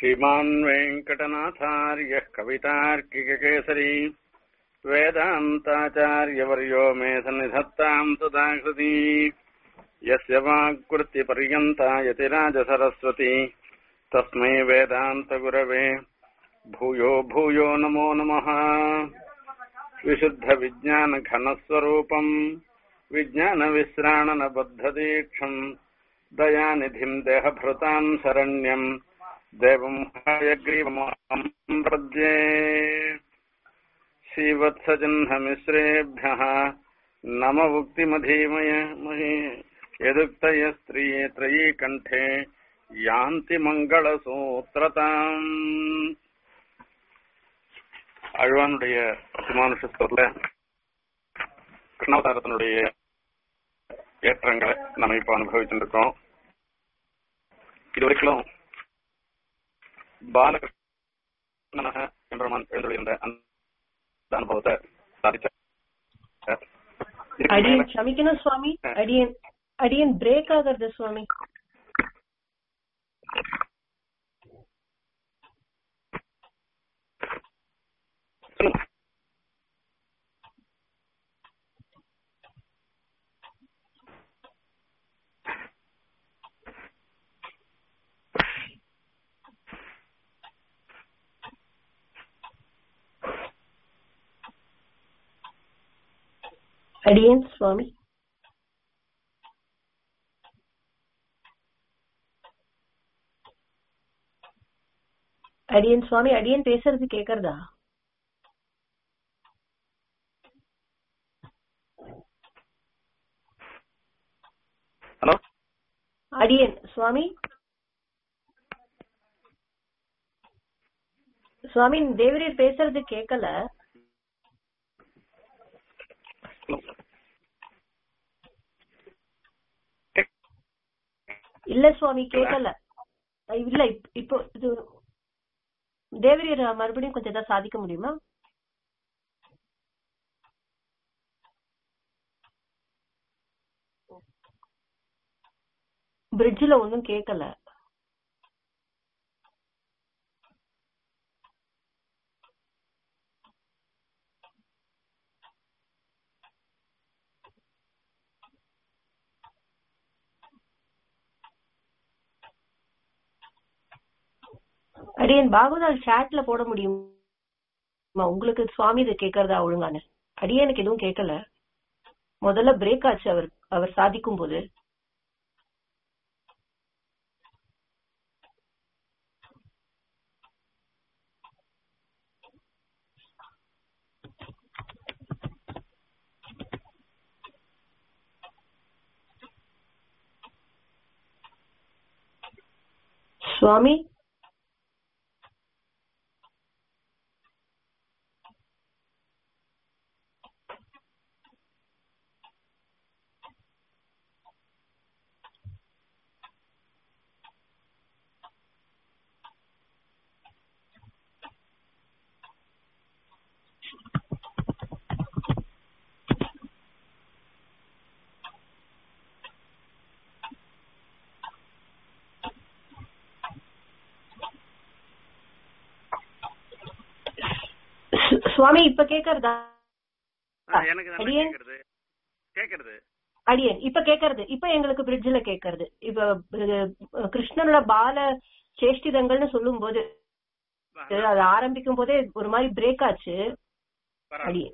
श्रीमान् वेङ्कटनाथार्यः कवितार्किककेसरी वेदान्ताचार्यवर्यो मे सन्निधत्ताम् सुधाकृती यस्य वाक्कृत्यपर्यन्ता यतिराजसरस्वती तस्मै वेदान्तगुरवे भूयो भूयो नमो नमः विशुद्धविज्ञानघनस्वरूपम् विज्ञानविश्राणनबद्धदीक्षम् दयानिधिम् देहभृताम् शरण्यम् देवम् हयग्रीवमहम् प्रद्ये श्रीवत्सजह्नमिश्रेभ्यः नम उक्तिमधीमय महि यदुक्तय स्त्रिये त्रयी कण्ठे யாந்தி மங்களசூத்திரதாம் அழ்வானுடைய அத்திமானுஷத்துல கிருஷ்ணாவதாரத்தினுடைய ஏற்றங்களை நம்ம இப்ப அனுபவிச்சுட்டு இருக்கோம் இது வரைக்கும் பாலகிருஷ்ணனாக எம்பெருமான் எழுந்துள்ள அந்த அனுபவத்தை சாதிச்ச அடியன் க்ஷமிக்கணும் சுவாமி அடியன் அடியன் பிரேக் ஆகிறது சுவாமி சொல்லுங்க அடியன் சுவாமி அடியன் சுவாமி அடியன் பேசுறது கேக்குறதா ஹலோ அடியன் சுவாமி சுவாமி தேவரீர் பேசுறது கேட்கல இல்ல சுவாமி கேட்கல இல்ல இப்- இப்போ இது தேவரீர் மறுபடியும் கொஞ்சம் ஏதாவது சாதிக்க முடியுமா பிரிட்ஜ்ல ஒன்னும் கேட்கல அடியன் பாகவதால் சாட்ல போட முடியுமா உங்களுக்கு சுவாமி இது கேக்குறதா ஒழுங்கானு அடியனுக்கு எதுவும் கேட்கல முதல்ல பிரேக் ஆச்சு அவர் அவர் சாதிக்கும் போது சுவாமி சு- சுவாமி இப்ப கேக்குறதா ஆ, எனக்கு நல்லா அடியேன். கேக்குறது கேக்குறது அடியன் இப்ப கேக்குறது இப்ப எங்களுக்கு பிரிட்ஜ்ல கேக்குறது இப்ப இது, கிருஷ்ணனோட பால சேஷ்டிதங்கள்னு சொல்லும் போது அது ஆரம்பிக்கும் போதே ஒரு மாதிரி பிரேக் ஆச்சு அடியே.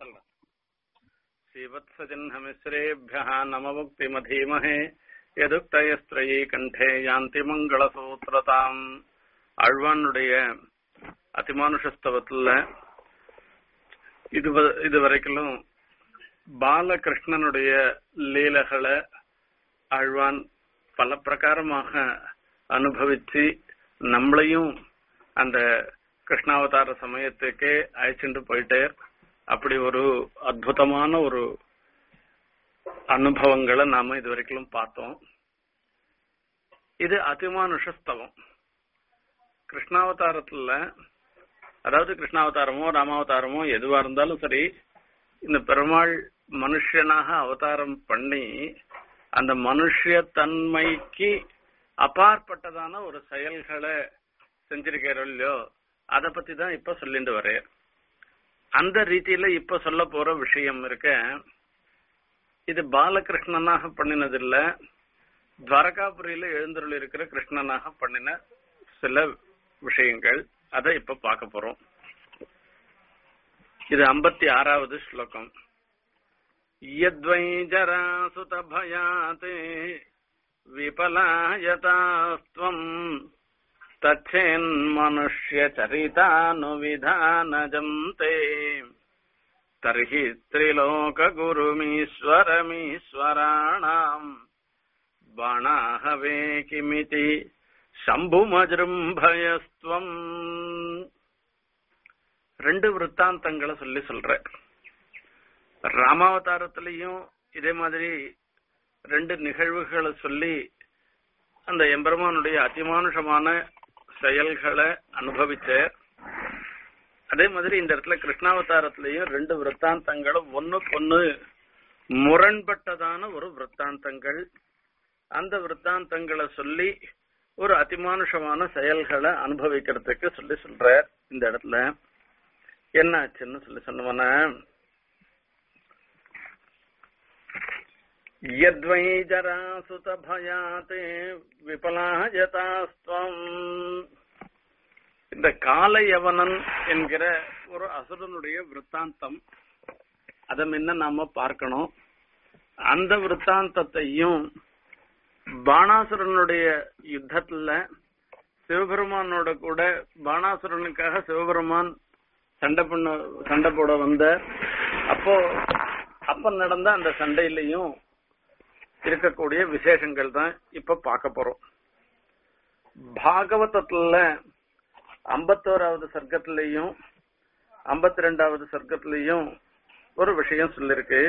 श्रीवत्सजह्नमिश्रेभ्यः नममुक्तिमधीमहे यदुक्तयस्त्रयी கண்டே யாந்தி மங்களசூத்திரதாம் அழ்வானுடைய அதிமானுஷஸ்தவத்துல இது வ- இது வரைக்கும் பாலகிருஷ்ணனுடைய லீலைகளை ஆழ்வான் பல பிரகாரமாக அனுபவிச்சு நம்மளையும் அந்த கிருஷ்ணாவதார சமயத்துக்கே அழைச்சிட்டு போயிட்டே அப்படி ஒரு அற்புதமான ஒரு அனுபவங்களை நாம இது வரைக்கும் பார்த்தோம் இது அதிமானுஷஸ்தவம் கிருஷ்ணாவதாரத்துல அதாவது கிருஷ்ணாவதாரமோ ராமாவதாரமோ எதுவா இருந்தாலும் சரி இந்த பெருமாள் மனுஷனாக அவதாரம் பண்ணி அந்த மனுஷ தன்மைக்கு அப்பாற்பட்டதான ஒரு செயல்களை செஞ்சிருக்காரோ இல்லையோ அத பத்தி தான் இப்ப சொல்லிட்டு வரேன் அந்த ரீதியில இப்ப சொல்ல போற விஷயம் இருக்க இது பாலகிருஷ்ணனாக பண்ணினது இல்ல துவாரகாபுரியில எழுந்தருள் இருக்கிற கிருஷ்ணனாக பண்ணின சில விஷயங்கள் அதை இப்ப பார்க்க போறோம் இது ஐம்பத்தி ஆறாவது ஸ்லோகம் யத்வை ஜராசுத பயாத் விபலாயதாஸ்துவம் தச்சேன்மனுஷ்ய சரிதானுவிதானஜம் தே தர்ஹி திரிலோககுருமீஸ்வரமீஸ்வராணாம் பாணாஹவே கிமிதி சம்புமஜிரும்பயஸ்துவம் ரெண்டு விற்த்தாந்தங்களை சொல்லி சொல்ற ராமாவதாரத்திலையும் இதே மாதிரி ரெண்டு நிகழ்வுகளை சொல்லி அந்த எம்பெருமானுடைய அதிமானுஷமான செயல்களை அனுபவிச்ச அதே மாதிரி இந்த இடத்துல கிருஷ்ணாவதாரத்திலையும் ரெண்டு விற்த்தாந்தங்களும் ஒண்ணுக்கு ஒண்ணு முரண்பட்டதான ஒரு விற்த்தாந்தங்கள் அந்த விற்த்தாந்தங்களை சொல்லி ஒரு அதிமானுஷமான செயல்களை அனுபவிக்கிறதுக்கு சொல்லி சொல்ற இந்த இடத்துல என்ன ஆச்சுன்னு சொல்லி சொன்னவன யத்வை ஜராசுத பயாத்தே விபலாயதாஸ்துவம் இந்த காலயவனன் என்கிற ஒரு அசுரனுடைய விற்த்தாந்தம் அதை முன்ன நாம பார்க்கணும் அந்த விற்த்தாந்தத்தையும் பாணாசுரனுடைய யுத்தத்துல சிவபெருமானோட கூட பாணாசுரனுக்காக சிவபெருமான் சண்டை பண்ண சண்டை போட வந்த அப்போ அப்ப நடந்த அந்த சண்டையிலையும் இருக்கக்கூடிய விசேஷங்கள் தான் இப்ப பார்க்க போறோம் பாகவதத்துல ஐம்பத்தோராவது சர்க்கத்திலையும் ஐம்பத்தி ரெண்டாவது சர்க்கத்திலையும் ஒரு விஷயம் சொல்லிருக்கு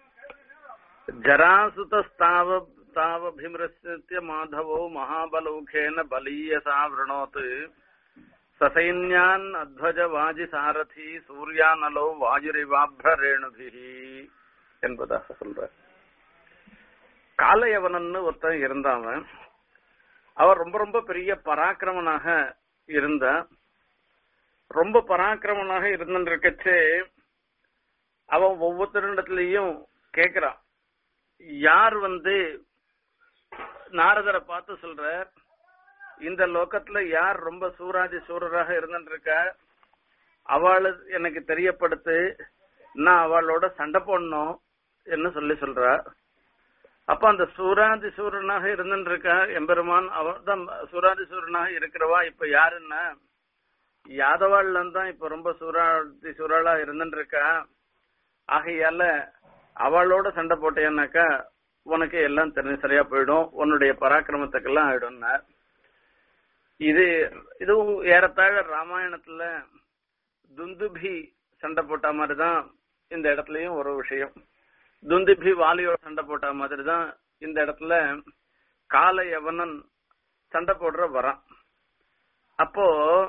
ஜராசுத ஸ்தாவ தாவபிமிருத்திய மாதவோ மகாபலௌகேன பலீயசா விரணோத் சசைன்யான் அத்வஜ வாஜி சாரதி சூர்யானலோ வாயுரிவாப்ரேணுபிஹி என்பதாக சொல்ற காலையவனன்னு ஒருத்தன் இருந்தாவன் அவர் ரொம்ப ரொம்ப பெரிய பராக்கிரமனாக இருந்தா ரொம்ப பராக்கிரமனாக இருந்துருக்கச்சே அவன் ஒவ்வொருத்தரிடத்துலயும் கேக்குறான் யார் வந்து நாரதரை பார்த்து சொல்ற இந்த லோகத்துல யார் ரொம்ப சூராதி சூரராக இருந்துருக்க அவளை எனக்கு தெரியப்படுத்து நான் அவளோட சண்டை போடணும் என்ன சொல்லி சொல்றா அப்ப அந்த சூராதி சூரனாக இருந்துருக்க எம்பெருமான் அவன் தான் சூராதி சூரனாக இருக்கிறவா இப்ப யாருன்னா யாதவாள்ல தான் இப்ப ரொம்ப சூராதி சூறாளா இருந்துருக்கா ஆகையால அவளோட சண்டை போட்டேன்னாக்கா உனக்கு எல்லாம் தெரிஞ்சு சரியா போயிடும் உன்னுடைய பராக்கிரமத்துக்கெல்லாம் ஆயிடும்னா இது இதுவும் ஏறத்தாழ ராமாயணத்துல துந்துபி சண்டை போட்ட மாதிரிதான் இந்த இடத்துலயும் ஒரு விஷயம் துந்துபி வாலியோட சண்டை போட்ட மாதிரி தான் இந்த இடத்துல கால யவனன் சண்டை போடுற வரான் அப்போ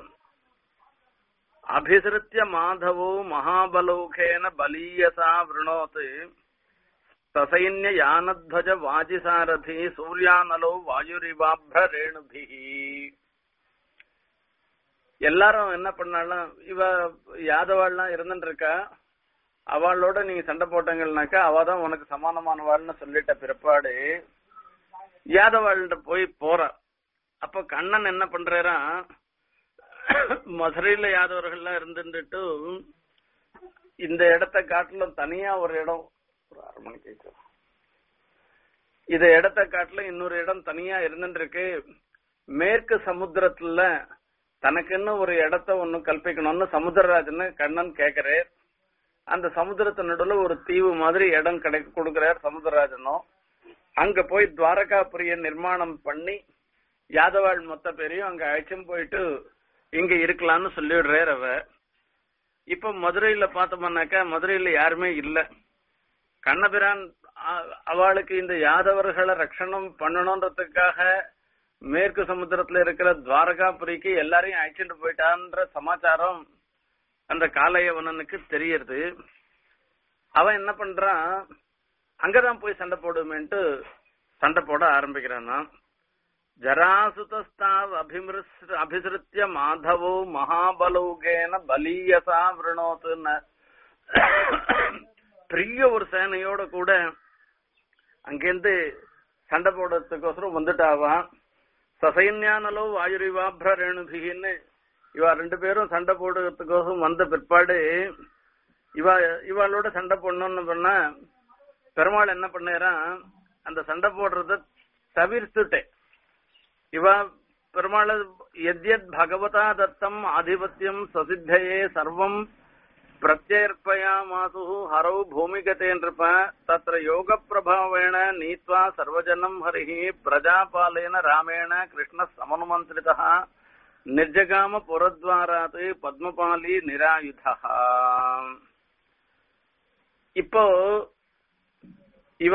அபிசிருத்திய மாதவோ மகாபலௌகேன பலீயசா விருணோத் சசைன்ய யானத்வஜ வாஜிசாரதி சூர்யானலோ வாயுரிவாப்ர ரேணுபிஹி எல்லாரும் என்ன பண்ணாலும் இவ யாதவாள்லாம் இருந்துட்டு இருக்கா அவளோட நீங்க சண்டை போட்டங்கள்னாக்கா அவ தான் உனக்கு சமானமானவாள்னு சொல்லிட்ட பிற்பாடு யாதவாள்கிட்ட போய் போற அப்ப கண்ணன் என்ன பண்றாரா மதுரையில யாதவர்கள்லாம் இருந்துட்டு இந்த இடத்த காட்டிலும் தனியா ஒரு இடம் ஒரு அரை மணிக்கு ஆயிடுச்சு. இந்த இடத்த காட்டிலும் இன்னொரு இடம் தனியா இருந்துட்டு இருக்கு மேற்கு சமுத்திரத்துல தனக்குன்னு ஒரு இடத்த ஒண்ணு கல்பிக்கணும்னு சமுத்திரராஜன் கண்ணன் கேக்குறார் அந்த சமுத்திரத்து நடுவுல ஒரு தீவு மாதிரி இடம் கிடை கொடுக்கிறார் சமுத்திரராஜனும் அங்க போய் துவாரகாபுரிய நிர்மாணம் பண்ணி யாதவாள் மொத்த பேரையும் அங்க அழைச்சும் போயிட்டு இங்க இருக்கலாம்னு சொல்லிடுறார் அவ இப்ப மதுரையில பார்த்தோம்னாக்கா மதுரையில யாருமே இல்ல கண்ணபிரான் அ- அவளுக்கு இந்த யாதவர்களை ரட்சணம் பண்ணணுன்றதுக்காக மேற்கு சமுத்திரத்துல இருக்கிற துவாரகாபுரிக்கு எல்லாரையும் அழைச்சிட்டு போயிட்டான்ற சமாச்சாரம் அந்த காளையவனனுக்கு தெரியறது அவன் என்ன பண்றான் அங்கதான் போய் சண்டை போடுமேன்ட்டு சண்டை போட ஆரம்பிக்கிறானா ஜராசுதாவ் அபிமிருஸ் அபிசிருத்திய மாதவோ மகாபலௌகேன பலீயசா விருணோத்துன்னு பெரிய ஒரு சேனையோட கூட அங்கிருந்து சண்டை போடுறதுக்கோசரம் வந்துட்டாவா சசைன்யானலோ வாயுரிவாப்ர ரேணுபிகின்னு இவா ரெண்டு பேரும் சண்டை போடுறதுக்கோசரம் வந்த பிற்பாடு இவா இவாளோட சண்டை போடணும்னு பண்ணா பெருமாள் என்ன பண்ணாராம் அந்த சண்டை போடுறத தவிர்த்துட்டேன் இவ பெருமாள் எத்யத் பகவதா தத்தம் ஆதிபத்தியம் சசித்தையே சர்வம் பிரத்யர்ப்பயாமாசு ஹரௌ பூமிகதேன்றிருப்ப தத்திர யோக பிரபாவேண நீத்வா சர்வஜனம் ஹரிஹி பிரஜாபாலேன ராமேண கிருஷ்ண சமனுமந்திரிதா நிர்ஜகாம புரத்வாராத் பத்மபாலி நிராயுதா இப்போ இவ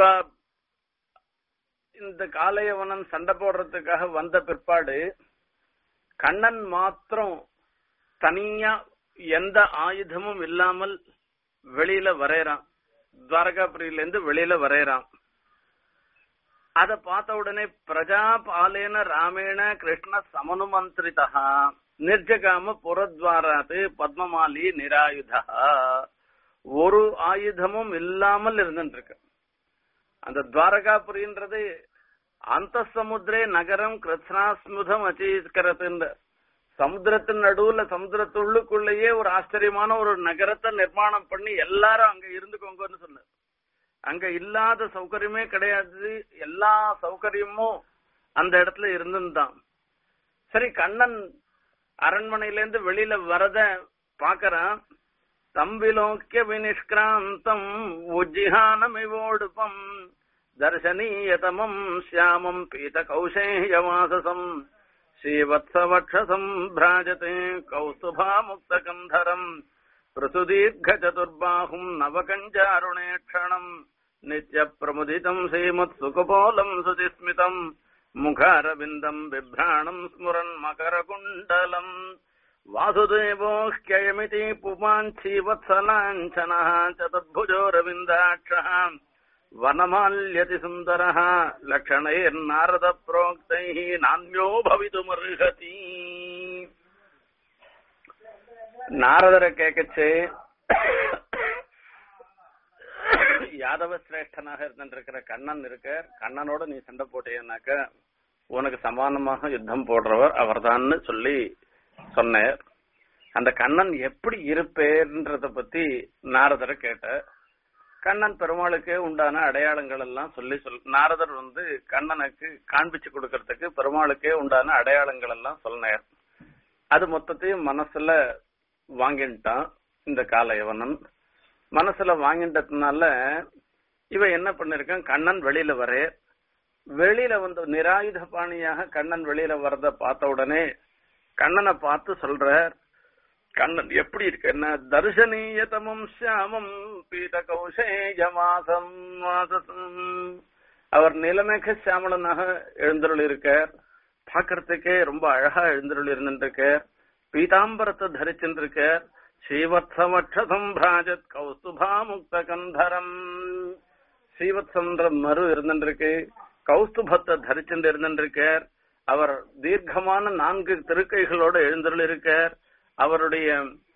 இந்த காளையவனன் சண்டை போடுறதுக்காக வந்த பிற்பாடு கண்ணன் மாத்திரம் தனியா எந்த ஆயுதமும் இல்லாமல் வெளியில வரையறான் துவாரகாபுரியில இருந்து வெளியில வரையறான் அத பார்த்த உடனே பிரஜா பாலேன ராமேண கிருஷ்ண சமனுமந்திரிதா நிர்ஜகாம புறத்வாராத்து பத்மமாலி நிராயுதா ஒரு ஆயுதமும் இல்லாமல் இருந்துருக்கு அந்த துவாரகாபுரின்றது அந்த சமுத்திரே நகரம் கிருத்னாஸ்முதம் அச்சீஸ்கரத்து சமுத்திரத்தின் நடுவுல சமுத்திரத்துள்ளுக்குள்ளேயே ஒரு ஆச்சரியமான ஒரு நகரத்தை நிர்மாணம் பண்ணி எல்லாரும் அங்க இருந்துக்கோங்கன்னு சொன்னார் அங்க இல்லாத சௌகரியமே கிடையாது எல்லா சௌகரியமும் அந்த இடத்துல இருந்துதான் சரி கண்ணன் அரண்மனையில இருந்து வெளியில வரத பாக்கறான் தம்பிலோக்கிய வினிஷ்கிராந்தம் உஜ்ஜிஹானமிவோடுபம் தர்சனீயதமம் சியாமம் பீத கௌசேயவாசசம் ஸ்ரீவத்சவக்ஷசம் பிராஜதே கௌஸ்துபாமுக்தகந்தரம் பிரசுதீர்घचतुर्बाहुम् नवकञ्जारुणेक्षणम् नित्यप्रमुदितम् श्रीमत्सुकपोलम् सुचिस्मितम् मुखारविन्दम् बिभ्राणम् स्मुरन् मकरकुण्डलम् वासुदेवोऽह्ययमिति पुमाञ्छीवत्सलाञ्छनः चतुर्भुजोरविन्दाक्षः वनमाल्यति सुन्दरः लक्षणैर्नारदप्रोक्तैः नान्यो भवितुमर्हति நாரதரை கேட்கச்சு யாதவ சிரேஷ்டனாக இருந்திருக்கிற கண்ணன் இருக்க கண்ணனோட நீ சண்டை போட்டேனாக்க உனக்கு சமானமாக யுத்தம் போடுறவர் அவர்தான்னு சொல்லி சொன்னார் அந்த கண்ணன் எப்படி இருப்பேன்றத பத்தி நாரதரை கேட்ட கண்ணன் பெருமாளுக்கு உண்டான அடையாளங்கள் எல்லாம் சொல்லி சொல் நாரதர் வந்து கண்ணனுக்கு காண்பிச்சு கொடுக்கறதுக்கு பெருமாளுக்கே உண்டான அடையாளங்கள் எல்லாம் சொன்னார் அது மொத்தத்தையும் மனசுல வாங்கிட்டான் இந்த காலையவனன் மனசுல வாங்கிட்டதுனால இவ என்ன பண்ணிருக்கான் கண்ணன் வெளியில வர வெளியில வந்து நிராயுத பாணியாக கண்ணன் வெளியில வரத பார்த்த உடனே கண்ணனை பார்த்து சொல்ற கண்ணன் எப்படி இருக்கு என்ன தர்சனீயதமம் சியாமம் பீத கௌசேய மாசம் மாசம் அவர் நிலமேக சியாமலனாக எழுந்தருள் இருக்கார் பாக்குறதுக்கே ரொம்ப அழகா எழுந்தருள் இருந்துருக்கார் பீதாம்பரத்தை தரிச்சிருக்கார் ஸ்ரீவத்சமட்சதம் பிராஜத் கௌஸ்துபா முக்த கந்தரம் ஸ்ரீவத்சந்திர மறு இருந்துருக்கு கௌஸ்துபத்தை தரிச்சுட்டு இருந்துருக்கார் அவர் தீர்க்கமான நான்கு திருக்கைகளோட எழுந்தருள் இருக்கார் அவருடைய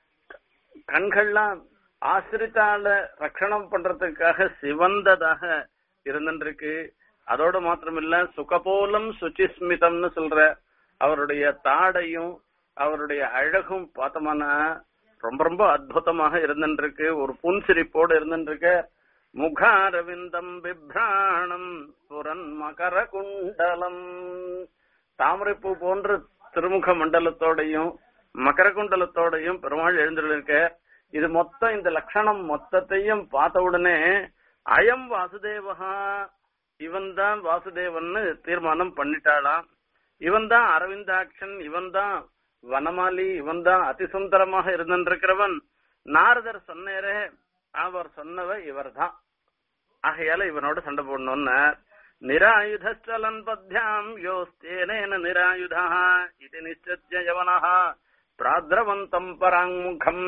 கண்கள்லாம் ஆசிரித்தால ரட்சணம் பண்றதுக்காக சிவந்ததாக இருந்துருக்கு அதோட மாத்திரமில்ல சுகபோலம் சுச்சிஸ்மிதம்னு சொல்ற அவருடைய தாடையும் அவருடைய அழகும் பார்த்தோம்னா ரொம்ப ரொம்ப அற்புதமாக இருந்துருக்கு ஒரு புன்சிரிப்போடு இருந்துருக்கு முகாரவிந்தம் பிப்ராணம் புரன் மகர குண்டலம் தாமரைப்பூ போன்ற திருமுக மண்டலத்தோடையும் மகர குண்டலத்தோடையும் பெருமாள் எழுந்திருக்க இது மொத்தம் இந்த லட்சணம் மொத்தத்தையும் பார்த்த உடனே அயம் வாசுதேவகா இவன் தான் வாசுதேவன்னு தீர்மானம் பண்ணிட்டாளாம் இவன் தான் அரவிந்தாட்சன் இவன் தான் வனமாலி இவன் தான் அதிசுந்தரமாக இருந்திருக்கிறவன் நாரதர் சொன்னேரே அவர் சொன்னவ இவர் தான் ஆகையால இவனோட சண்டை போடணும்னு நிராயுதலன் பத்யாம் யோஸ்தேனேன நிராயுதா இது நிச்சத்திய யவனஹ பிராத்ரவந்தம் பராங்முகம்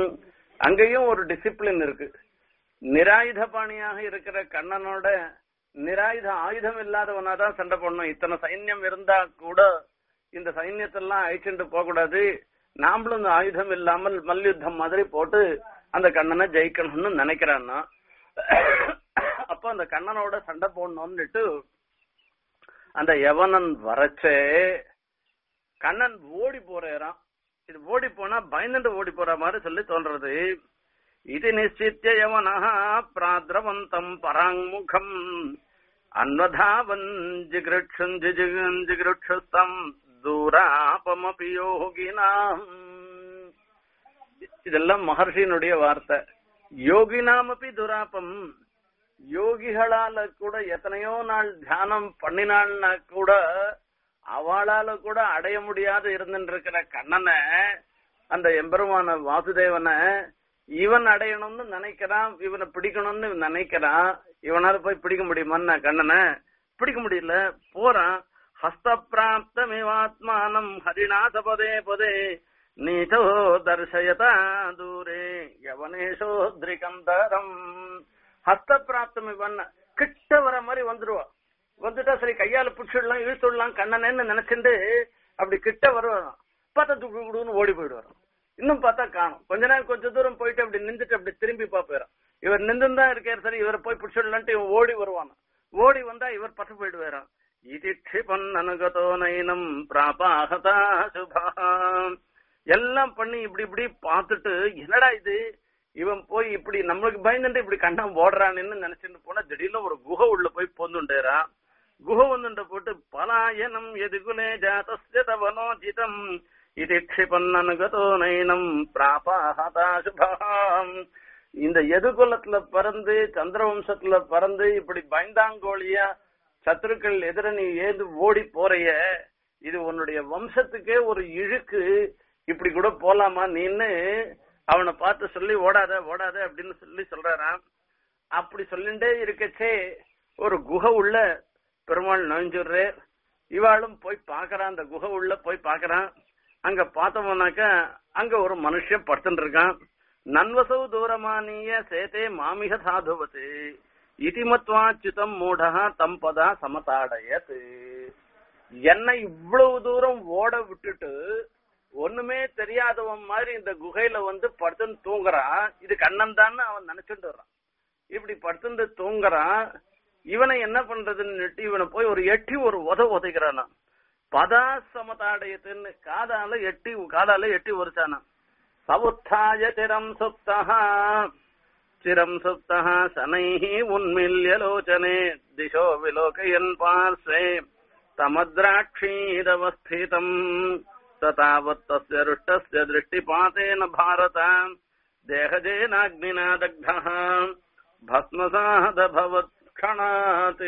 அங்கேயும் ஒரு டிசிப்ளின் இருக்கு நிராயுத பாணியாக இருக்கிற கண்ணனோட நிராயுத ஆயுதம் இல்லாதவனா தான் சண்டை போடணும் இத்தனை சைன்யம் இருந்தா கூட இந்த சைன்யத்தெல்லாம் அழிச்சுட்டு போக கூடாது நாமளும் இந்த ஆயுதம் இல்லாமல் மல்யுத்தம் மாதிரி போட்டு அந்த கண்ணனை ஜெயிக்கணும்னு நினைக்கிறான்னா அப்ப அந்த கண்ணனோட சண்டை போடணும்னுட்டு அந்த யவனன் வரச்சே கண்ணன் ஓடி போறாராம் இது ஓடி போனா பயந்துட்டு ஓடி போற மாதிரி சொல்லி தோன்றது இது நிச்சித்திய யவனா பிராத்ரவந்தம் பராங்முகம் அன்வதாவன் ஜிகிருட்சம் ஜிகிருட்சஸ்தம் தூராபமபி யோகினாம் இதெல்லாம் மகர்ஷியினுடைய வார்த்தை யோகினாமபி துராபம் யோகிகளால கூட எத்தனையோ நாள் தியானம் பண்ணினாள்னா கூட அவளால கூட அடைய முடியாது இருந்துட்டு இருக்கிற கண்ணனை அந்த எம்பெருமான வாசுதேவனை இவன் அடையணும்னு நினைக்கிறான் இவனை பிடிக்கணும்னு நினைக்கிறான் இவனால போய் பிடிக்க முடியுமான்னு கண்ணனை பிடிக்க முடியல போறான் ஹஸ்தப்பிராப்தமிவாத்மானம் ஹரிநாத பதே பதே நீதோ தர்சயதா தூரே யவனேஷோத்ரிகம் தரம் ஹஸ்த பிராப்தம் இவன் கிட்ட வர மாதிரி வந்துருவா வந்துட்டா சரி கையால பிடிச்சிடலாம் இழுத்துடலாம் கண்ணனேன்னு நினைச்சுட்டு அப்படி கிட்ட வருவான் பார்த்தா துக்குன்னு ஓடி போயிடுவார் இன்னும் பார்த்தா காணும் கொஞ்ச நேரம் கொஞ்ச தூரம் போயிட்டு அப்படி நின்றுட்டு அப்படி திரும்பி பாப்பாராம் இவர் நின்று தான் இருக்காரு சரி இவரை போய் பிடிச்சிடலான்ட்டு இவன் ஓடி வருவான் ஓடி வந்தா இவர் பட்டு போயிடுவாராம் இது க்ஷிபன் அனுகதோ நைனம் பிராபாகதா சுபாம் எல்லாம் பண்ணி இப்படி இப்படி பார்த்துட்டு என்னடா இது இவன் போய் இப்படி நம்மளுக்கு பயந்துட்டு இப்படி கண்டம் ஓடுறான்னு நினைச்சிட்டு போனா திடீர்னு ஒரு குகை உள்ள போய் பொந்துண்டேறான் குகை வந்துண்ட போட்டு பலாயனம் எதுகுலே ஜாதஸ்ய தவனோஜிதம் இது க்ஷிபன்னனுகதோ நைனம் பிராபாகதா சுபாம் இந்த எதுகுலத்துல பிறந்து சந்திரவம்சத்துல பிறந்து இப்படி பயந்தாங்கோழியா சத்துருக்கள் எதிர நீ ஏது ஓடி போறைய இது உன்னுடைய வம்சத்துக்கே ஒரு இழுக்கு இப்படி கூட போலாமா நீன்னு அவனை பார்த்து சொல்லி ஓடாத ஓடாத அப்படின்னு சொல்லி சொல்றாராம் அப்படி சொல்லிண்டே இருக்கச்சே ஒரு குகை உள்ள பெருமாள் நுழைஞ்சுடுறே இவாளும் போய் பாக்குறான் அந்த குகை உள்ள போய் பாக்குறான் அங்க பார்த்தோம்னாக்க அங்க ஒரு மனுஷன் படுத்துட்டு இருக்கான் நன்வசௌ தூரமானிய சேதே மாமிக சாதுவத்து இதிமத்வாச்சுதம் மூடா தம்பதா சமதாடயத் என்னை இவ்வளவு தூரம் ஓட விட்டுட்டு ஒண்ணுமே தெரியாதவன் மாதிரி இந்த குகையில வந்து படுத்துன்னு தூங்குறான் இது கண்ணன் தான் அவன் நினைச்சுட்டு வர்றான் இப்படி படுத்துட்டு தூங்குறான் இவனை என்ன பண்றதுன்னு இவனை போய் ஒரு எட்டி ஒரு உத உதைக்கிறானா பதா சமதாடயத்துன்னு காதால எட்டி காதால எட்டி ஒருச்சானா சவுத்தாய திரம் சுப்தா சிரம் சுப்தா சனைः உன்மில்யலோச்சனே திசோ விலோகயன் பார்ஸ்வே तमद्राक्षीदवस्थितम् स तावत् तस्य रुष्टस्य दृष्टिपातेन भारत देहजेनाग्निना दग्धः भस्मसादभवत् क्षणात्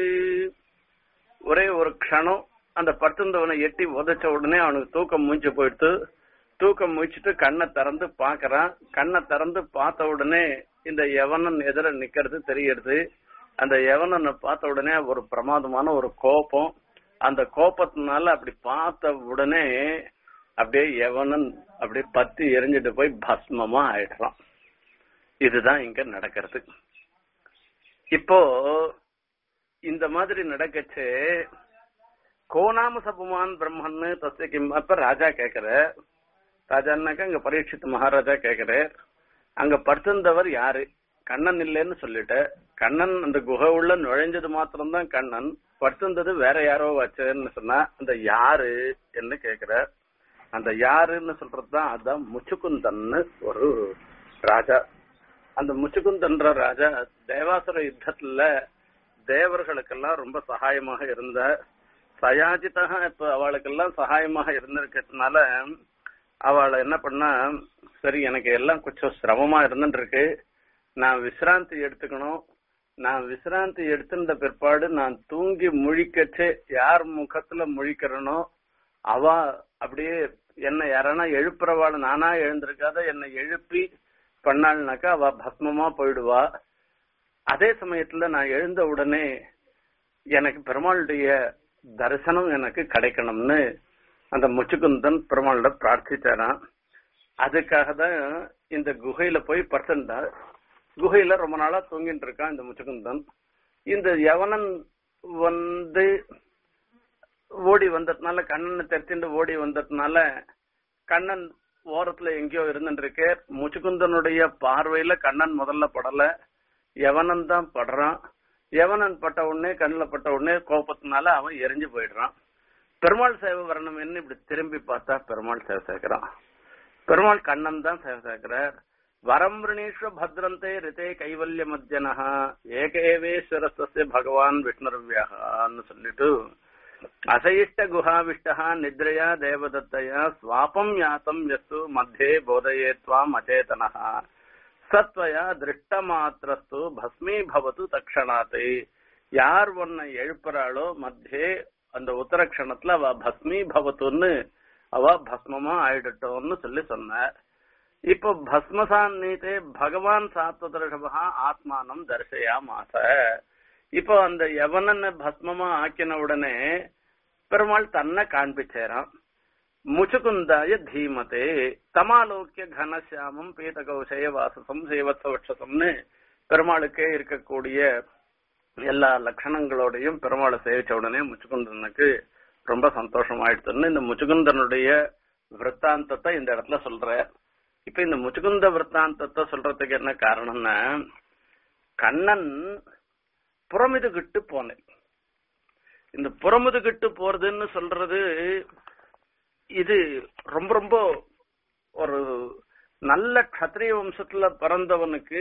ஒரே ஒரு க்ஷணம் அந்த படுத்திருந்தவனை எட்டி உதைச்ச உடனே அவனுக்கு தூக்கம் மூச்சு போயிடுத்து தூக்கம் முடிச்சிட்டு கண்ணை திறந்து பாக்குறான் கண்ணை திறந்து பார்த்த உடனே இந்த யவனன் எதிர நிக்கிறது தெரியுது அந்த யவனனை பார்த்த உடனே ஒரு பிரமாதமான ஒரு கோபம் அந்த கோபத்தினால அப்படி பார்த்த உடனே அப்படியே யவனன் அப்படியே பத்தி எரிஞ்சிட்டு போய் பஸ்மமா ஆயிடுறான் இதுதான் இங்க நடக்கிறது இப்போ இந்த மாதிரி நடக்கச்சு கோணாம சபுமான் பிரம்மன்னு தஸ்ய கிம் அப்ப ராஜா கேக்குற ராஜான்னாக்க அங்க பரீட்சித் மகாராஜா கேக்குறார் அங்க படுத்திருந்தவர் யாரு கண்ணன் இல்லைன்னு சொல்லிட்ட கண்ணன் அந்த குகை உள்ள நுழைஞ்சது மாத்திரம்தான் கண்ணன் படுத்திருந்தது வேற யாரோ வச்சதுன்னு சொன்னா அந்த யாரு என்ன கேக்குற அந்த யாருன்னு சொல்றதுதான் அதான் முச்சுக்குந்தன்னு ஒரு ராஜா அந்த முச்சுக்குந்தன்ற ராஜா தேவாசுர யுத்தத்துல தேவர்களுக்கெல்லாம் ரொம்ப சகாயமாக இருந்த சயாஜிதா இப்ப அவளுக்கெல்லாம் சகாயமாக இருந்திருக்கிறதுனால அவளை என்ன பண்ணா சரி எனக்கு எல்லாம் கொஞ்சம் சிரமமா இருந்துட்டு இருக்கு நான் விசிராந்தி எடுத்துக்கணும் நான் விசிராந்தி எடுத்திருந்த பிற்பாடு நான் தூங்கி முழிக்கச்சே யார் முகத்துல முழிக்கிறனோ அவ அப்படியே என்ன யாரானா எழுப்புறவாள் நானா எழுந்திருக்காத என்னை எழுப்பி பண்ணாள்னாக்கா அவ பஸ்மமா போயிடுவா அதே சமயத்துல நான் எழுந்த உடனே எனக்கு பெருமாளுடைய தரிசனம் எனக்கு கிடைக்கணும்னு அந்த முச்சுக்குந்தன் பெருமாளோட பிரார்த்திச்சாரான் அதுக்காக தான் இந்த குகையில போய் படுத்திருந்தா குகையில ரொம்ப நாளா தூங்கிட்டு இருக்கான் இந்த முச்சுக்குந்தன் இந்த யவனன் வந்து ஓடி வந்ததுனால கண்ணனை தெரிச்சுட்டு ஓடி வந்ததுனால கண்ணன் ஓரத்துல எங்கேயோ இருந்துருக்கு முச்சுக்குந்தனுடைய பார்வையில கண்ணன் முதல்ல படல யவனன் தான் படுறான் யவனன் பட்ட உடனே கண்ணில் பட்ட உடனே கோபத்தினால அவன் எரிஞ்சு போயிடுறான் பெருமாள் சேவை வரணும்னு இப்படி திரும்பி பார்த்தா பெருமாள் சேவை சேர்க்கிறான் பெருமாள் கண்ணன் தான் சேவை சேர்க்கிறார் வரம்பிரணீஸ்வ பத்ரந்தே ரிதே கைவல்ய மத்தியனஹா ஏகேவேஸ்வரஸ்ய பகவான் விஷ்ணுர்வியான்னு சொல்லிட்டு அசயிஷ்ட குஹாவிஷ்டா நித்ரயா தேவதத்தயா ஸ்வாபம் யாத்தம் எஸ்து மத்தியே போதயேத்வாம் அச்சேதனஹா சத்வயா திருஷ்ட மாத்திரஸ்து பஸ்மீ பவத்து தக்ஷணாத்து யார் உன்னை எழுப்புறாளோ மத்தியே அந்த உத்தரக்ஷணத்துல அவ பஸ்மீ பவத்துன்னு அவ பஸ்மமா ஆயிடட்டோம்னு சொல்லி சொன்னார் இப்போ பஸ்மசான் நீத்தே பகவான் சாத்வதர்ஷபா ஆத்மானம் தரிசையா மாச இப்போ அந்த யவனனை பஸ்மமா ஆக்கின உடனே பெருமாள் தன்னை காண்பிச்சேரான் முச்சுகுந்தாய தீமதே தமாலோக்கிய கனசியாமம் பீதகௌசய வாசசம் சேவத்வட்சசம்னு பெருமாளுக்கே இருக்கக்கூடிய எல்லா லட்சணங்களோடையும் பெருமாளை சேவிச்ச உடனே முச்சுகுந்தனுக்கு ரொம்ப சந்தோஷம் ஆயிடுச்சுன்னு இந்த முச்சுகுந்தனுடைய விற்த்தாந்தத்தை இந்த இடத்துல சொல்ற இப்ப இந்த முச்சுகுந்த விற்த்தாந்தத்தை சொல்றதுக்கு என்ன காரணம்னா கண்ணன் புறமிதுகிட்டு போனேன் இந்த புறமுதுகிட்டு போறதுன்னு சொல்றது இது ரொம்ப ரொம்ப ஒரு நல்ல கத்திரிய வம்சத்துல பிறந்தவனுக்கு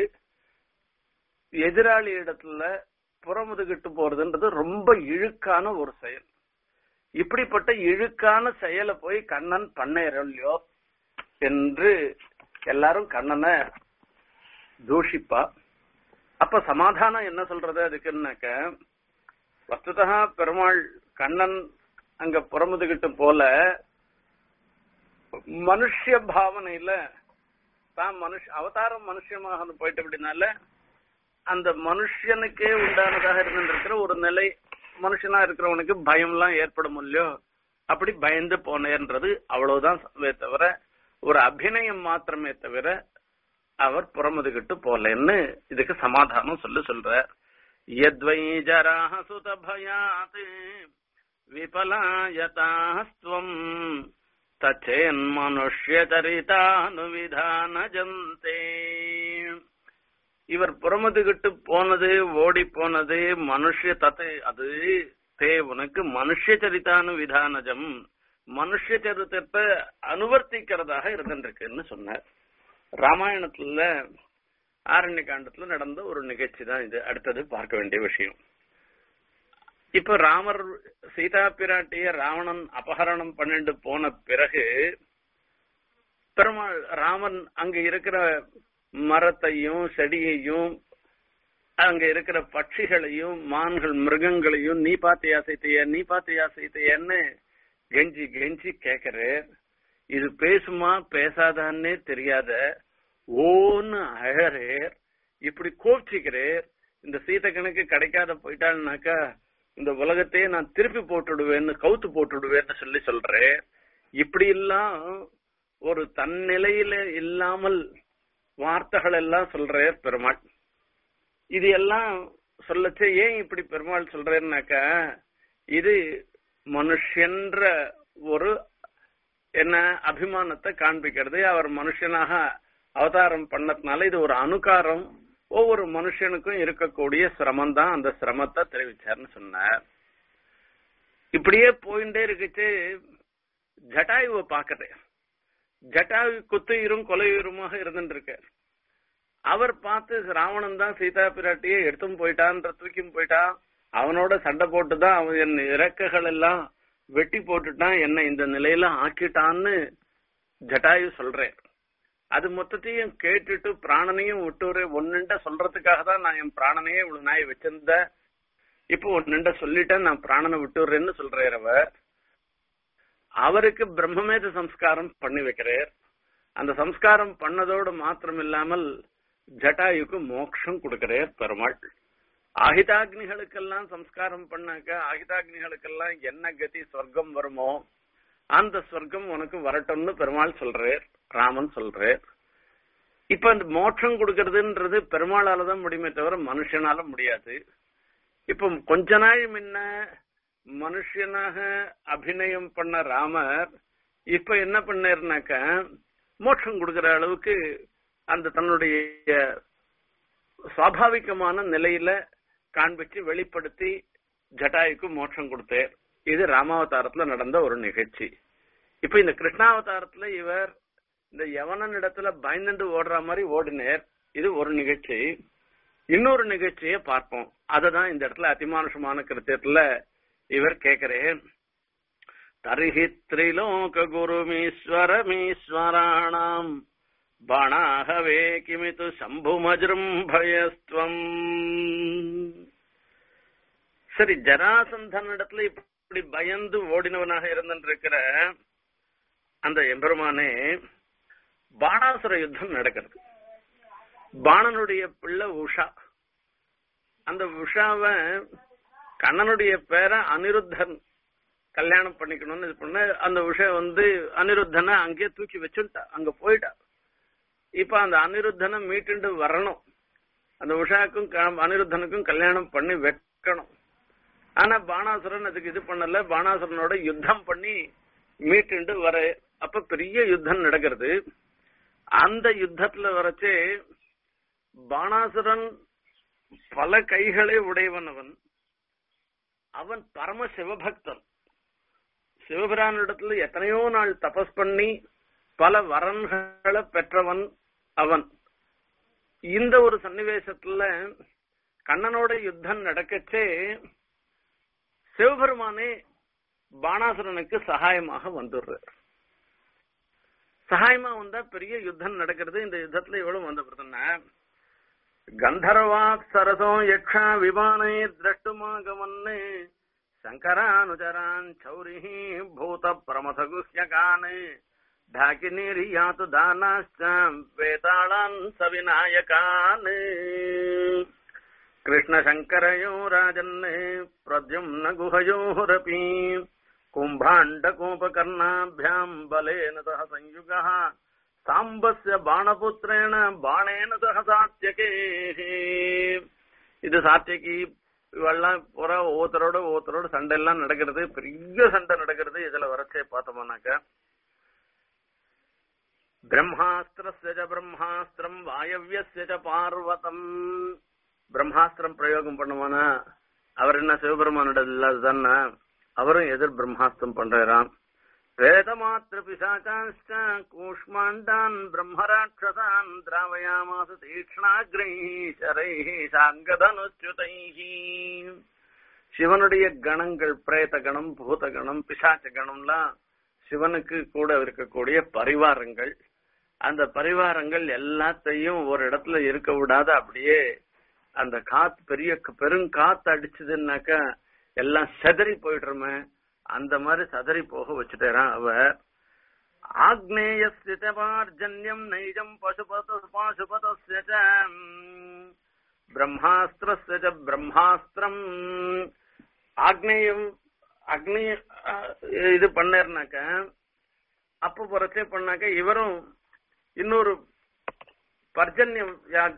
எதிராளி இடத்துல புறமுதுகிட்டு போறதுன்றது ரொம்ப இழுக்கான ஒரு செயல் இப்படிப்பட்ட இழுக்கான செயலை போய் கண்ணன் பண்ணையரல்லையோ என்று எல்லாரும் கண்ணனை தூஷிப்பா அப்ப சமாதானம் என்ன சொல்றது அதுக்குன்னாக்க வஸ்துதா பெருமாள் கண்ணன் அங்க புறமுதுகிட்டு போல மனுஷ பாவனையில தான் மனுஷ அவதாரம் மனுஷமாக போயிட்டு அப்படின்னால அந்த மனுஷனுக்கே உண்டானதாக இருந்திருக்கிற ஒரு நிலை மனுஷனா இருக்கிறவனுக்கு பயம்லாம் ஏற்படும் இல்லையோ அப்படி பயந்து போனேன்றது அவ்வளவுதான் தவிர ஒரு அபிநயம் மாத்திரமே தவிர அவர் புறமுதுகிட்டு போலன்னு இதுக்கு சமாதானம் சொல்லி சொல்றார் यद्वै जराः सुतभयात् विपलायतास्त्वम् தச்சேன்மனுஷ்யதரிதானுவிதானஜந்தே இவர் புறமுதுகிட்டு போனது ஓடி போனது மனுஷ தத்து அது தே உனக்கு மனுஷ சரிதானு விதானஜம் மனுஷ சரித்திரத்தை அனுவர்த்திக்கிறதாக இருந்துருக்குன்னு சொன்னார் ராமாயணத்துல ஆரண்ய காண்டத்துல நடந்த ஒரு நிகழ்ச்சி தான் இது அடுத்தது பார்க்க வேண்டிய விஷயம் இப்ப ராமர் சீதா பிராட்டிய ராவணன் அபகரணம் பண்ணிட்டு போன பிறகு பெருமாள் ராமன் அங்க இருக்கிற மரத்தையும் செடியையும் அங்க இருக்கிற பட்சிகளையும் மான்கள் மிருகங்களையும் நீ பாத்தியா சைத்தைய நீ பாத்தியா சைத்தையன்னு கெஞ்சி கெஞ்சி கேக்குறேன் இது பேசுமா பேசாதான்னே தெரியாத ஓன்னு அழறேர் இப்படி கோபிச்சுக்கிறேர் இந்த சீத கணக்கு கிடைக்காத போயிட்டாள்னாக்கா இந்த உலகத்தையே நான் திருப்பி போட்டுடுவேன்னு கவுத்து போட்டுடுவேன்னு சொல்லி சொல்றேன் இப்படி எல்லாம் ஒரு தன்னிலையில இல்லாமல் வார்த்தைகள் எல்லாம் சொல்றார் பெருமாள் இது எல்லாம் சொல்லச்சே ஏன் இப்படி பெருமாள் சொல்றேன்னாக்கா இது மனுஷன்ற ஒரு என்ன அபிமானத்தை காண்பிக்கிறது அவர் மனுஷனாக அவதாரம் பண்ணதுனால இது ஒரு அனுகாரம் ஒவ்வொரு மனுஷனுக்கும் இருக்கக்கூடிய சிரமம் தான் அந்த சிரமத்தை தெரிவிச்சார்னு சொன்னார் இப்படியே போயிட்டே இருக்குச்சு ஜட்டாயுவை பாக்குறேன் ஜட்டாயு குத்துயிரும் கொலையுருமாக இருந்துட்டு இருக்கார் அவர் பார்த்து ராவணன் தான் சீதா பிராட்டியை எடுத்தும் போயிட்டான்ற தூக்கியும் போயிட்டான் அவனோட சண்டை போட்டுதான் அவன் என் இறக்கைகள் எல்லாம் வெட்டி போட்டுட்டான் என்ன இந்த நிலையில ஆக்கிட்டான்னு ஜட்டாயு சொல்றேன் அது மொத்தத்தையும் கேட்டுட்டு பிராணனையும் விட்டுரு ஒன்னுண்ட சொல்றதுக்காக தான் நான் என் பிராணனையே இவ்வளவு நாய் வச்சிருந்தேன் இப்போ ஒன்னுண்ட சொல்லிட்டேன் நான் பிராணனை விட்டுறேன்னு சொல்றார் அவர் அவருக்கு பிரம்மமேத சம்ஸ்காரம் பண்ணி வைக்கிறார் அந்த சம்ஸ்காரம் பண்ணதோடு மாத்திரம் இல்லாமல் ஜட்டாயுக்கு மோட்சம் கொடுக்கிறார் பெருமாள் ஆகிதாக்னிகளுக்கெல்லாம் சம்ஸ்காரம் பண்ணாக்க ஆகிதாக்னிகளுக்கெல்லாம் என்ன கதி சொர்க்கம் வருமோ அந்த சொர்க்கம் உனக்கு வரட்டும்னு பெருமாள் சொல்றார் ராமன் சொல்றார் இப்ப அந்த மோட்சம் கொடுக்கறதுன்றது பெருமாளால தான் முடியுமே தவிர மனுஷனால முடியாது இப்ப கொஞ்ச நாள் முன்ன மனுஷனாக அபிநயம் பண்ண ராமர் இப்ப என்ன பண்ணாருனாக்க மோட்சம் கொடுக்கிற அளவுக்கு அந்த தன்னுடைய சுவாபாவிகமான நிலையில காண்பிச்சு வெளிப்படுத்தி ஜட்டாயுக்கு மோட்சம் கொடுத்தார் இது ராமாவதாரத்துல நடந்த ஒரு நிகழ்ச்சி இப்ப இந்த கிருஷ்ணாவதாரத்துல இவர் இந்த யவனன் இடத்துல பயந்துண்டு ஓடுற மாதிரி ஓடினார் இது ஒரு நிகழ்ச்சி இன்னொரு நிகழ்ச்சியை பார்ப்போம் அததான் இந்த இடத்துல அதிமானுஷமான கிருத்தியத்துல இவர் கேக்குறேன் தரிஹி திரிலோக குருமீஸ்வரமீஸ்வராணாம் பாணாகவே கிமிது சம்புமஜிரும்பயஸ்துவம் சரி ஜராசந்தன் இடத்துல இப்படி பயந்து ஓடினவனாக இருந்திருக்கிற அந்த எம்பெருமானே பாணாசுர யுத்தம் நடக்கிறது பாணனுடைய பிள்ளை உஷா அந்த உஷாவ கண்ணனுடைய பேரை அனிருத்தன் கல்யாணம் பண்ணிக்கணும்னு இது பண்ண அந்த விஷயம் வந்து அனிருத்தனை அங்கேயே தூக்கி வச்சுட்டா அங்க போயிட்டா இப்ப அந்த அனிருத்தனை மீட்டுண்டு வரணும் அந்த உஷாக்கும் க- அனிருத்தனுக்கும் கல்யாணம் பண்ணி வைக்கணும் ஆனா பாணாசுரன் அதுக்கு இது பண்ணல பாணாசுரனோட யுத்தம் பண்ணி மீட்டுண்டு வர அப்ப பெரிய யுத்தம் நடக்கிறது அந்த யுத்தத்துல வரச்சே பாணாசுரன் பல கைகளை உடையவன் அவன் அவன் பரம சிவபக்தன் சிவபிரானிடத்துல எத்தனையோ நாள் தபஸ் பண்ணி பல வரன்களை பெற்றவன் அவன் இந்த ஒரு சன்னிவேசத்துல கண்ணனோட யுத்தம் நடக்கச்சே சிவபெருமானே பாணாசுரனுக்கு சகாயமாக வந்துடுறார் சகாயமா வந்தா பெரிய யுத்தம் நடக்கிறது இந்த யுத்தத்துல எவ்வளவு வந்தப்படுதுன்னா கந்தர்வாத் சரசோ யக்ஷா விமானை திரஷ்டுமாகமன்னு சங்கரானுச்சரான் சௌரி பூத பிரமசகுஹ்யகான் ढाकिनीर्यातु दानाश्च वेताळान् सविनायकान् कृष्णशङ्करयो राजन् प्रद्युम्न गुहयोरपि कुम्भाण्डकोपकर्णाभ्याम् बलेन सह संयुगः சாம்பஸ்ய பாணபுத்திரேன பாணேன சக சாத்தியகே இது சாத்தியகி இவெல்லாம் புற ஒவ்வொருத்தரோட ஒவ்வொருத்தரோட சண்டை எல்லாம் நடக்கிறது பெரிய சண்டை நடக்கிறது இதுல வரச்சே பார்த்தோம்னாக்க பிரம்மாஸ்திரஸ்ய ச பிரம்மாஸ்திரம் வாயவ்யஸ்ய ச பார்வதம் பிரம்மாஸ்திரம் பிரயோகம் பண்ணுவானா அவர் என்ன சிவபெருமானோட இல்லாததானே அவரும் எதிர் பிரம்மாஸ்திரம் பண்றாராம் வேதமாத்திர பிசாச்சான்ச்ச கூஷ்மாண்டான் பிரம்மராட்சசான் திராவயாமாச தீக்ஷ்ணாகிரைஹ சாங்கதனுச்சுதைஹ சிவனுடைய கணங்கள் பிரேத கணம் பூத கணம் பிசாச்ச கணம்லாம் சிவனுக்கு கூட இருக்கக்கூடிய பரிவாரங்கள் அந்த பரிவாரங்கள் எல்லாத்தையும் ஒரு இடத்துல இருக்க விடாத அப்படியே அந்த காத்து பெரிய பெருங்காத்து அடிச்சதுன்னாக்கா எல்லாம் செதறி போயிடுறோமே அந்த மாதிரி சதறி போக வச்சுட்டேறான் அவ ஆக்னேயஸ்திதபார்ஜன்யம் நைஜம் பசுபத பாசுபதஸ்ய ச, ம், பிரம்மாஸ்திரஸ்ய ச பிரம்மாஸ்திரம் ஆக்னேயம் அக்னி அஹ், இது பண்ணாருனாக்க அப்ப புறச்சே பண்ணாக்க இவரும் இன்னொரு பர்ஜன்யம் யாக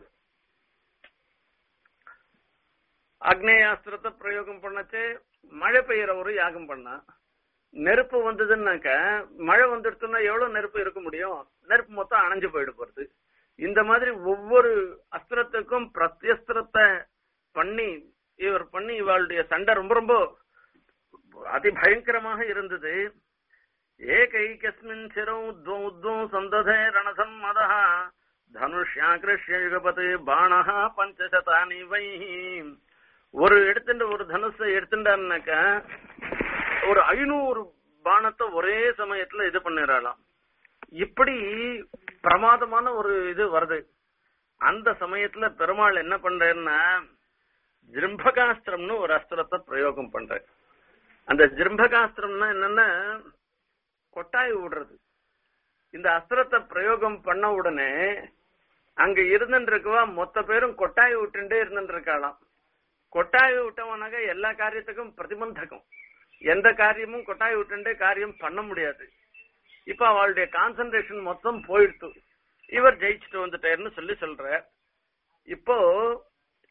அக்னேயாஸ்திரத்தை பிரயோகம் பண்ணச்சு மழை பெய்யற ஒரு யாகம் பண்ணா நெருப்பு வந்ததுன்னாக்க மழை வந்துடுச்சுன்னா எவ்வளவு நெருப்பு இருக்க முடியும் நெருப்பு மொத்தம் அணைஞ்சு போயிடு போறது இந்த மாதிரி ஒவ்வொரு அஸ்திரத்துக்கும் பிரத்யஸ்திரத்தை பண்ணி இவர் பண்ணி இவளுடைய சண்டை ரொம்ப ரொம்ப அதி பயங்கரமாக இருந்தது ஏகைக்கஸ்மின் சிரௌ द्वौ द्वौ சந்ததே ரணசம்மதः தனுஷ்யாகிருஷ்ய யுகபதி பாணः பஞ்சசதானி வை ஒரு எடுத்துட்டு ஒரு தனுஷை எடுத்துட்டான்னாக்க ஒரு ஐநூறு பானத்தை ஒரே சமயத்துல இது பண்ணிடலாம் இப்படி பிரமாதமான ஒரு இது வருது அந்த சமயத்துல பெருமாள் என்ன பண்றேன்னா ஜிம்பகாஸ்திரம்னு ஒரு அஸ்திரத்தை பிரயோகம் பண்ற அந்த ஜிம்பகாஸ்திரம்னா என்னன்னா கொட்டாய் விடுறது இந்த அஸ்திரத்தை பிரயோகம் பண்ண உடனே அங்க இருந்துருக்கவா மொத்த பேரும் கொட்டாய் விட்டுட்டே இருந்துருக்காளாம் கொட்டாய் விட்டவனாக எல்லா காரியத்துக்கும் பிரதிபந்தகம் எந்த காரியமும் கொட்டாய் விட்டுண்டே காரியம் பண்ண முடியாது இப்ப அவளுடைய கான்சென்ட்ரேஷன் மொத்தம் போயிடுத்து இவர் ஜெயிச்சுட்டு வந்துட்டாருன்னு சொல்லி சொல்ற இப்போ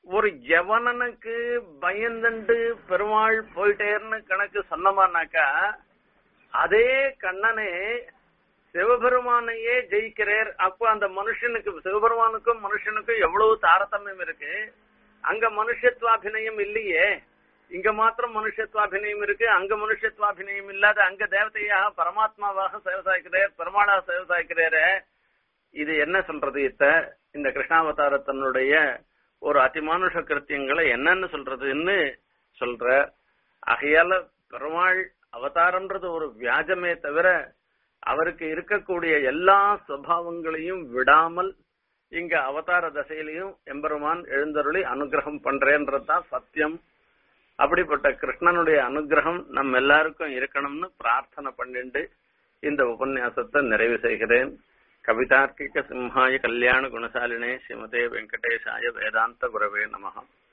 ஒரு யவனனுக்கு பயந்துண்டு பெருமாள் போயிட்டேர்னு கணக்கு சொன்னமானாக்கா அதே கண்ணனே சிவபெருமானையே ஜெயிக்கிறார் அப்ப அந்த மனுஷனுக்கு சிவபெருமானுக்கும் மனுஷனுக்கும் எவ்வளவு தாரதமியம் இருக்கு அங்க மனுஷத்வாபிநயம் இல்லையே இங்க மாத்திரம் மனுஷத்வாபிநயம் இருக்கு அங்க மனுஷத்வாபிநயம் இல்லாத அங்க தேவதையாக பரமாத்மாவாக சேவை சாய்க்கிறார் பெருமாளாக சேவை சாய்க்கிறாரு இது என்ன சொல்றது இத்த இந்த கிருஷ்ணாவதாரத்தினுடைய ஒரு அதிமானுஷ கிருத்தியங்களை என்னன்னு சொல்றதுன்னு சொல்ற ஆகையால பெருமாள் அவதாரம்ன்றது ஒரு வியாஜமே தவிர அவருக்கு இருக்கக்கூடிய எல்லா சுவாவங்களையும் விடாமல் இங்க அவதார தசையிலையும் எம்பெருமான் எழுந்தருளி அனுகிரகம் பண்றேன்றதுதான் சத்தியம் அப்படிப்பட்ட கிருஷ்ணனுடைய அனுகிரகம் நம்ம எல்லாருக்கும் இருக்கணும்னு பிரார்த்தனை பண்ணிட்டு இந்த உபன்யாசத்தை நிறைவு செய்கிறேன் கவிதார்க்கிக சிம்ஹாய கல்யாண குணசாலினே ஸ்ரீமதே வெங்கடேஷாய வேதாந்த குரவே நமகம்